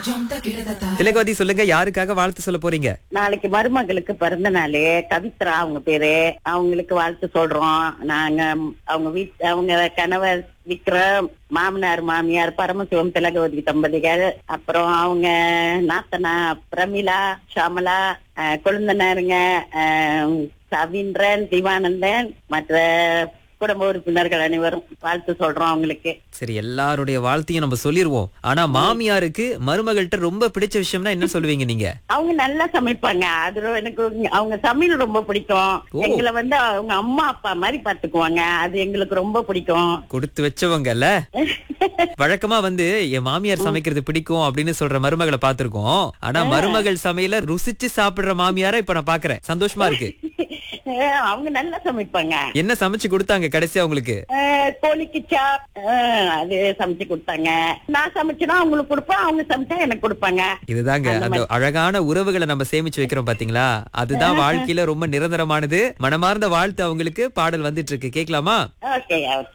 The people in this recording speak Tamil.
திலகவதி சொல்லுங்க யாருக்காக வாழ்த்து சொல்ல போறீங்க நாளைக்கு மருமகளுக்கு பிறந்த நாள் கவித்ரா அவங்க பேரு அவங்களுக்கு வாழ்த்து சொல்றோம் நாங்க அவங்க வீட் அவங்க கணவர் விக்ரம் மாமனார் மாமியார் பரமசிவம் திலகவதி தம்பதிகள் அப்புறம் அவங்க நாத்தனா பிரமிளா ஷாமலா அஹ், கொழுந்தனாருங்க அஹ், சவீந்திரன் திவானந்தன் மற்ற குடும்ப உறுப்பினர்கள் அனைவரும் வாழ்த்து சொல்றோம் அவங்களுக்கு சரி எல்லாருடைய வாழ்த்தையும் நம்ம சொல்லிருவோம் ஆனா மாமியாருக்கு மருமகள்கிட்ட ரொம்ப பிடிச்ச விஷயம்னா என்ன சொல்லுவீங்க நீங்க அவங்க நல்லா சமைப்பாங்க அது ரொ- எனக்கு அவங்க சமையல் ரொம்ப பிடிக்கும் ஓ. எங்களை வந்து அவங்க அம்மா அப்பா மாதிரி பாத்துக்குவாங்க அது எங்களுக்கு ரொம்ப பிடிக்கும் கொடுத்து வச்சவங்கல்ல வழக்கமா வந்து என் மாமியார் சமைக்கிறது பிடிக்கும் அப்படின்னு சொல்ற மருமகளை பாத்திருக்கோம் ஆனா மருமகள் சமையல ருசிச்சு சாப்பிடுற மாமியார இப்ப நான் பாக்குறேன் சந்தோஷமா இருக்கு அஹ் அவங்க நல்லா சமைப்பாங்க என்ன சமைச்சு கொடுத்தாங்க கடைசியா உங்களுக்கு அஹ் கோழி கிச்சா அஹ் அது சமைச்சு கொடுத்தாங்க நான் சமைச்சேன்னா அவங்களுக்கு கொடுப்பேன் அவங்க சமைச்சா எனக்கு கொடுப்பாங்க இதுதாங்க அந்த அழகான உறவுகளை நம்ம சேமிச்சு வைக்கிறோம் பாத்தீங்களா அதுதான் வாழ்க்கையில ரொம்ப நிரந்தரமானது மனமார்ந்த வாழ்த்து அவங்களுக்கு பாடல் வந்துட்டு இருக்கு கேட்கலாமா ஓகே